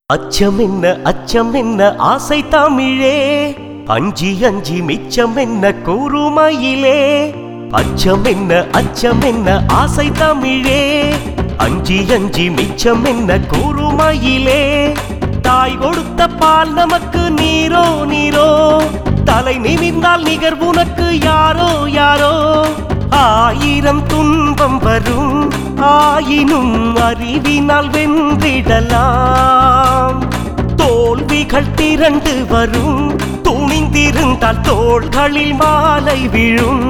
அச்சம் என்ன அச்சம் என்ன ஆசை தமிழே அஞ்சி அஞ்சி மிச்சம் என்ன கூறுமையிலே அச்சம் என்ன அச்சம் என்ன ஆசை தமிழே அஞ்சி அஞ்சி மிச்சம் என்ன கூறுமையிலே தாய் கொடுத்த பால் நமக்கு நீரோ நீரோ தலை நிமிர்ந்தால் நிகர் உனக்கு யாரோ யாரோ ஆயிரம் துன்பம் வரும் ஆயினும் அறிவினால் வென்றிடலாம் தோல்விகள் திரண்டு வரும் துணிந்திருந்தால் தோள்களில் மாலை விழும்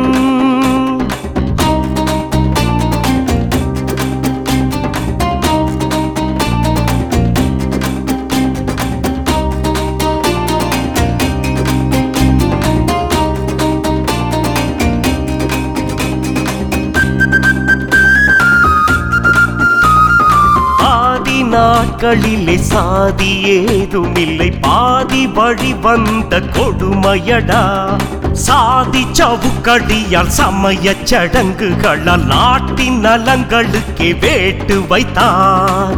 ஆதி நாட்களிலே சாதி ஏதுமில்லை பாதி வழி வந்த கொடுமையடா சாதி சவுக்கடியால் சமய சடங்குகளால் நாட்டின் நலங்களுக்கே வேட்டு வைத்தார்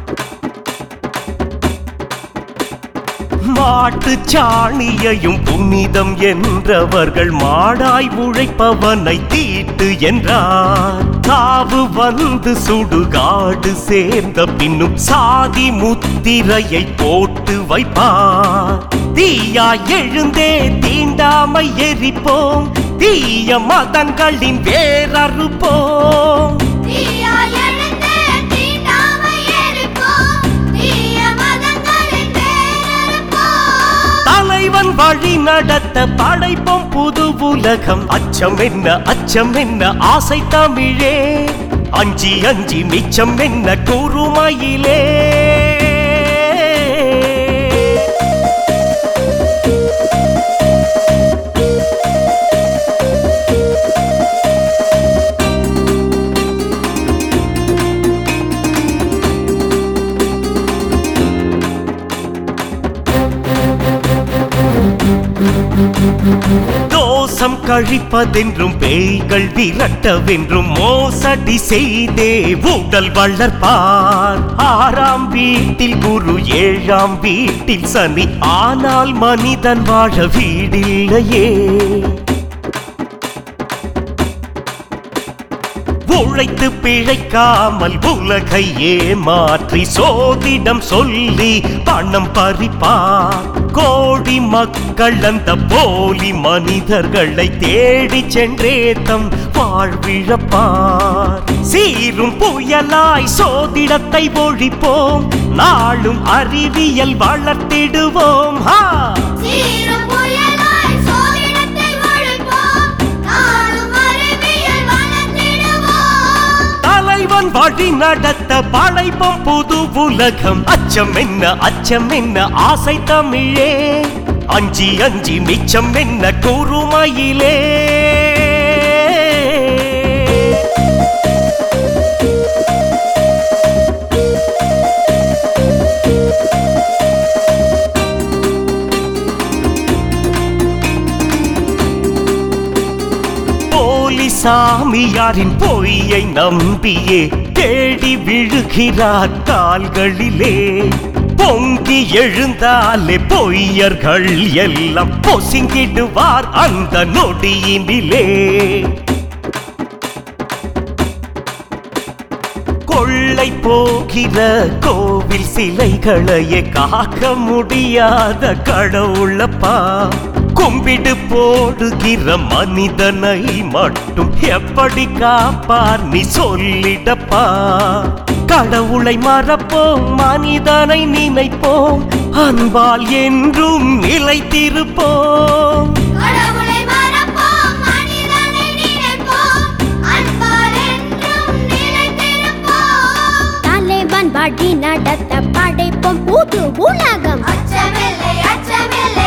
மாட்டு சாணியையும் புனிதம் என்றவர்கள் மாடாய் உழைப்பவனை தீட்டு என்றார் காவு வந்து சுடுகாடு சேர்ந்த பின்னும் சாதி முத்திரையை போட்டு வைப்பார் தீயா எழுந்தே தீண்டாமை எரிப்போம் தீய மதங்களின் வேறறுப்போம் தீயா எழுந்து தீண்டாமை எரிப்போம். தீய மதங்களின் வேரறுப்போம். தலைவன் வழி நடத்த படைப்போம் புது உலகம் அச்சம் என்ன அச்சம் என்ன ஆசை தமிழே அஞ்சி அஞ்சி மிச்சம் என்ன கூறுமையிலே தோசம் கழிப்பதென்றும் பேய்கள் விரட்டவென்றும் மோசடி செய்தே உடல் வளர்ப்பார் ஆறாம் வீட்டில் குரு ஏழாம் வீட்டில் சனி ஆனால் மனிதன் வாழ வீடில்லையே உழைத்து பிழைக்காமல் உலகை ஏமாற்றி சோதிடம் சொல்லி பணம் பறிப்பார் கோடி மக்கள் அந்த போலி மனிதர்களை தேடி சென்றே தம் வாழ்விழப்பார் சீரும் புயலாய் சோதிடத்தை ஒழிப்போம் நாளும் அறிவியல் வளர்த்திடுவோம் ஹா சீரும் புயலாய் சோதிடத்தை ஒழிப்போம். நாளும் அறிவியல் வளர்த்திடுவோம். தலைவன் வழி நடத்த படைப்போம் புது உலகம் அச்சம் என்ன அச்சம் என்ன ஆசை தமிழே அஞ்சி அஞ்சி மிச்சம் என்ன கூறுமையிலே போலி சாமியாரின் பொய்யை நம்பியே தேடி விழுகிறார் கால்களிலே பொங்கி எழுந்தாலே பொய்யர்கள் எல்லாம் பொசுங்கிடுவார் அந்த நொடியினிலே கொள்ளை போகிற கோவில் சிலைகளையே காக்க முடியாத கடவுளப்பா கும்பிடு போடுகிற மனிதனை மட்டும் எப்படி காப்பார் நீ சொல்லிடப்பா கடவுளை மறப்போம் மனிதனை நினைப்போம் அன்பால் என்றும் நிலைத்திருப்போம் கடவுளை மறப்போம். மனிதனை நினைப்போம். அன்பால் என்றும் நிலைத்திருப்போம். தலைவன் வழி நடத்த படைப்போம் புது உலகம் அச்சமில்லை அச்சமில்லை